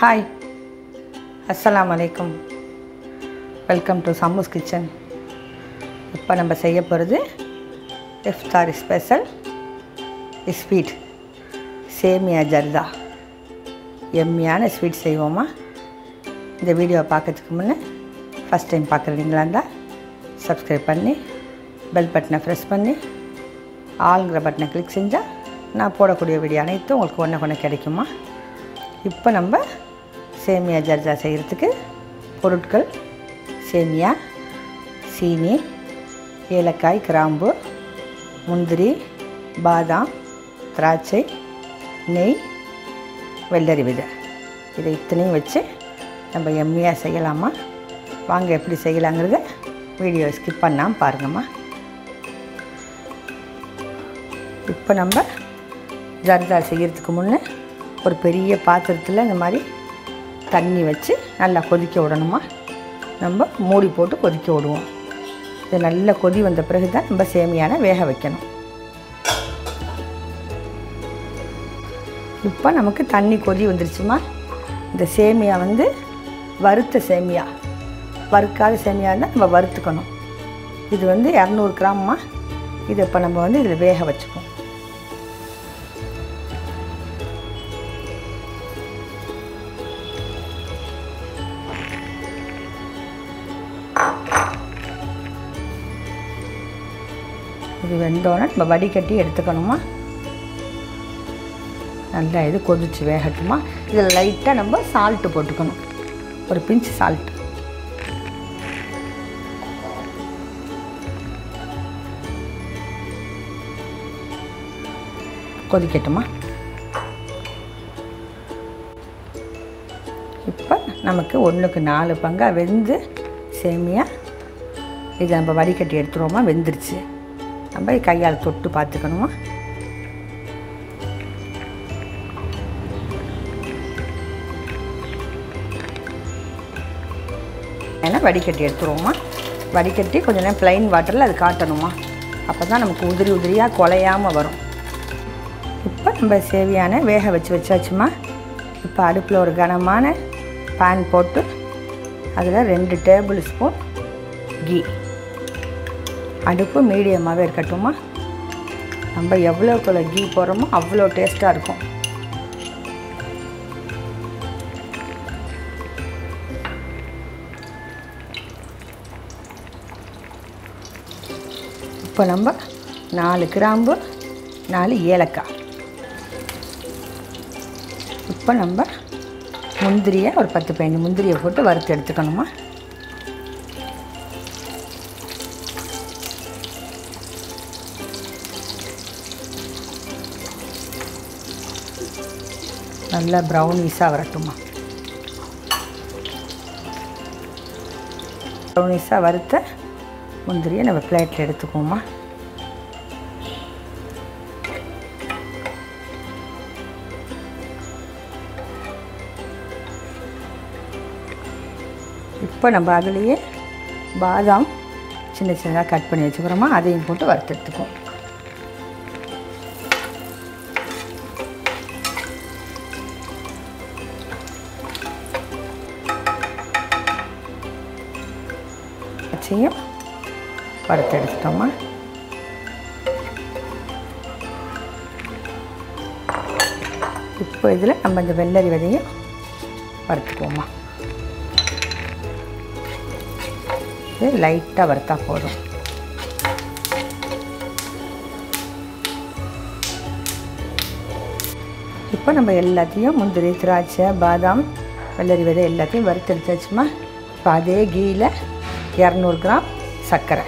hi அஸ்ஸலாமு அலைக்கும் welcome to சம்மூஸ் kitchen இப்போ நம்ம செய்ய போகிறது இஃப்தார் ஸ்பெஷல் ஸ்வீட் சேமியா ஜர்தா எம்மியான ஸ்வீட் செய்வோமா இந்த வீடியோவை பார்க்கறதுக்கு முன்னே ஃபஸ்ட் டைம் பார்க்குறீங்களா இருந்தால் சப்ஸ்கிரைப் பண்ணி பெல் பட்டனை ப்ரெஸ் பண்ணி ஆளுங்கிற பட்டனை கிளிக் செஞ்சால் நான் போடக்கூடிய வீடியோ அனைத்தும் உங்களுக்கு ஒன்று ஒன்று கிடைக்குமா இப்போ நம்ம சேமியா ஜர்ஜா செய்கிறதுக்கு பொருட்கள் சேமியா சீனி ஏலக்காய் கிராம்பு முந்திரி பாதாம் திராட்சை நெய் வெள்ளரி விதை இதை இத்தனையும் வச்சு நம்ம எம்மியாக செய்யலாமா வாங்க எப்படி செய்யலாங்கிறத வீடியோ ஸ்கிப் பண்ணாமல் பாருங்கம்மா இப்போ நம்ம ஜர்தா செய்கிறதுக்கு முன்னே ஒரு பெரிய பாத்திரத்தில் இந்த மாதிரி தண்ணி வச்சு நல்லா கொதிக்க விடணுமா நம்ம மூடி போட்டு கொதிக்க விடுவோம் இது நல்ல கொதி வந்த பிறகு தான் நம்ம சேமியான வேக வைக்கணும் இப்போ நமக்கு தண்ணி கொதி வந்துருச்சுமா இந்த சேமியா வந்து வறுத்த சேமியா வறுக்காத சேமியா இருந்தால் நம்ம வறுத்துக்கணும் இது வந்து இரநூறு கிராம்மா இதை இப்போ நம்ம வந்து இதில் வேக வச்சுப்போம் இது வெந்தோடனே நம்ம வடிகட்டி எடுத்துக்கணுமா நல்லா இது கொதிச்சு வேகட்டுமா இதில் லைட்டாக நம்ம சால்ட்டு போட்டுக்கணும் ஒரு பிஞ்ச் சால்ட் கொதிக்கட்டுமா இப்போ நமக்கு ஒன்றுக்கு நாலு பங்காக வெந்து சேமியா இதை நம்ம வடிகட்டி எடுத்துருவோமா வெந்துருச்சு நம்ம கையால் தொட்டு பார்த்துக்கணுமா ஏன்னா வடிகட்டி எடுத்துருவோமா வடிகட்டி கொஞ்ச நேரம் ப்ளைன் வாட்டரில் அது காட்டணுமா அப்போ தான் நமக்கு உதிரி உதிரியாக குலையாமல் வரும் இப்போ நம்ம சேவியான வேக வச்சு வச்சாச்சுமா இப்போ அடுப்பில் ஒரு கனமான பேன் போட்டு அதில் ரெண்டு டேபிள் ஸ்பூன் கீ அடுப்பு மீடியமாகவே இருக்கட்டுமா நம்ம எவ்வளோக்குள்ள கீ போடுறோமோ அவ்வளோ டேஸ்ட்டாக இருக்கும் இப்போ நம்ம நாலு கிராம்பு நாலு ஏலக்காய் இப்போ நம்ம முந்திரியை ஒரு பத்து பதினஞ்சு முந்திரியை போட்டு வறுத்து எடுத்துக்கணுமா நல்லா ப்ரௌனிஸாக வரட்டுமா ப்ரௌனிஸாக வறுத்த முந்திரியை நம்ம பிளேட்டில் எடுத்துக்குவோமா இப்போ நம்ம அதுலேயே பாதாம் சின்ன சின்னதாக கட் பண்ணி வச்சுக்கிறோமா அதையும் போட்டு வறுத்து எடுத்துக்குவோம் வச்சையும் வறுத்து எடுத்துட்டோமா இப்போ இதில் நம்ம இந்த வெள்ளரி விதையும் வறுத்துக்குவோமா இது லைட்டாக வறுத்தா போதும் இப்போ நம்ம எல்லாத்தையும் முந்திரி திராட்சை பாதாம் வெள்ளரி விதை எல்லாத்தையும் வறுத்து எடுத்தாச்சுமா இப்போ அதே கீயில் இரநூறு கிராம் சர்க்கரை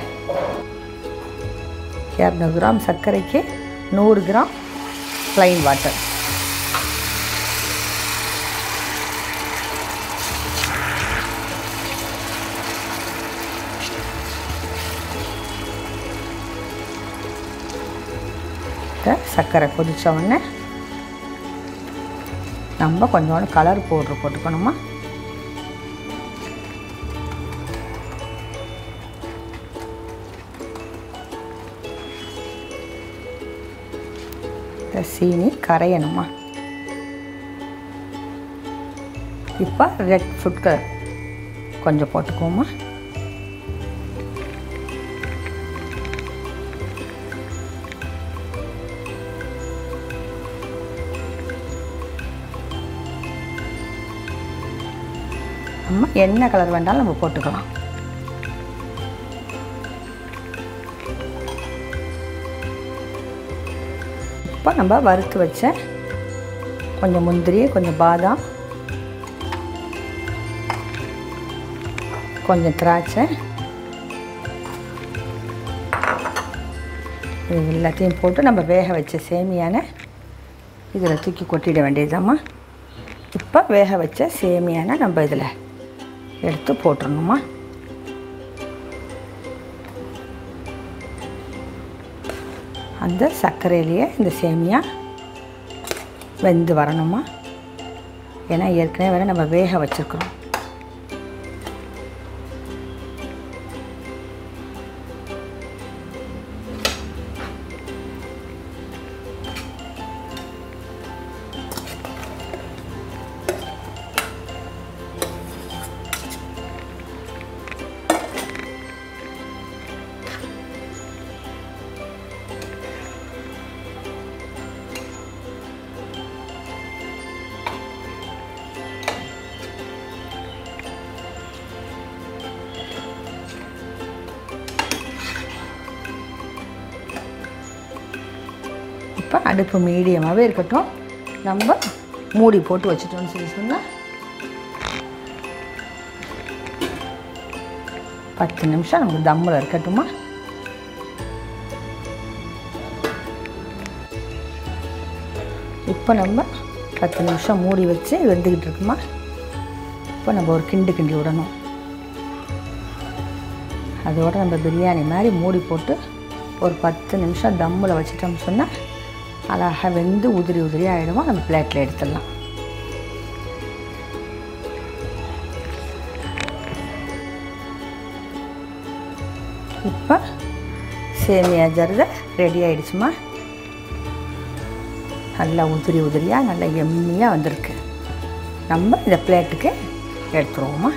இரநூறு கிராம் சர்க்கரைக்கு நூறு கிராம் ப்ளைன் வாட்டர் சர்க்கரை கொதித்த உடனே நம்ம கொஞ்சோண்டு கலர் பவுட்ரு போட்டுக்கணுமா சீனி கரையணுமா இப்போ ரெட் ஃபுட் கலர் கொஞ்சம் போட்டுக்குவோமா நம்ம என்ன கலர் வேண்டாலும் நம்ம போட்டுக்கலாம் இப்போ நம்ம வறுத்து வச்ச கொஞ்சம் முந்திரி கொஞ்சம் பாதாம் கொஞ்சம் திராட்சை இது எல்லாத்தையும் போட்டு நம்ம வேக வச்ச சேமியான இதில் தூக்கி கொட்டிட வேண்டியதாம்மா இப்போ வேக வச்ச சேமியான நம்ம இதில் எடுத்து போட்டுடணுமா அந்த சர்க்கரையிலேயே இந்த சேமியா வெந்து வரணுமா ஏன்னா ஏற்கனவே வேறு நம்ம வேக வச்சுருக்குறோம் இப்போ அடுப்பு மீடியமாகவே இருக்கட்டும் நம்ம மூடி போட்டு வச்சுட்டோம்னு சொல்லி சொன்னால் பத்து நிமிஷம் நமக்கு தம்மில் இருக்கட்டுமா இப்போ நம்ம பத்து நிமிஷம் மூடி வச்சு வெந்துக்கிட்டு இருக்குமா இப்போ நம்ம ஒரு கிண்டு கிண்டி விடணும் அதோட நம்ம பிரியாணி மாதிரி மூடி போட்டு ஒரு பத்து நிமிஷம் தம்மில் வச்சிட்டோம்னு சொன்னால் அழகாக வெந்து உதிரி உதிரி ஆகிடுமா நம்ம பிளேட்டில் எடுத்துடலாம் இப்போ சேமியா ஜருதை ரெடி ஆயிடுச்சுமா நல்லா உதிரி உதிரியாக நல்லா எம்மியாக வந்திருக்கு நம்ம இந்த பிளேட்டுக்கு எடுத்துருவோமா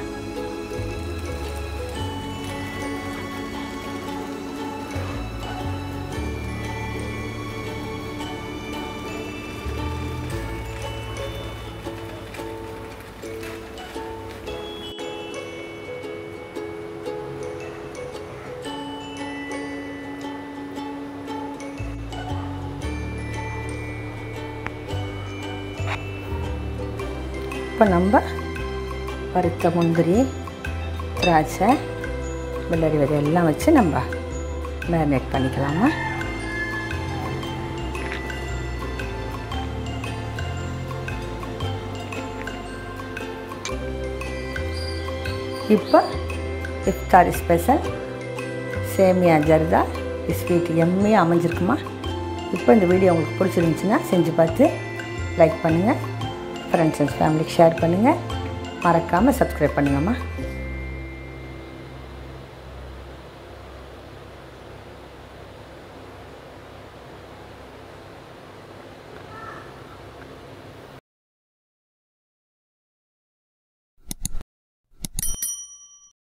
இப்போ நம்ம வறுத்த முந்திரி திராட்சை வெள்ளரி விதை எல்லாம் வச்சு நம்ம மேரினேட் பண்ணிக்கலாமா இப்போ இஃப்தாரி ஸ்பெஷல் சேமியா ஜர்தா ஸ்வீட் எம்மையாக அமைஞ்சிருக்குமா இப்போ இந்த வீடியோ உங்களுக்கு பிடிச்சிருந்துச்சுன்னா செஞ்சு பார்த்து லைக் பண்ணுங்கள் ஃப்ரெண்ட்ஸ் அண்ட் ஃபேமிலிக்கு ஷேர் பண்ணுங்கள் மறக்காமல் சப்ஸ்கிரைப் பண்ணுங்கம்மா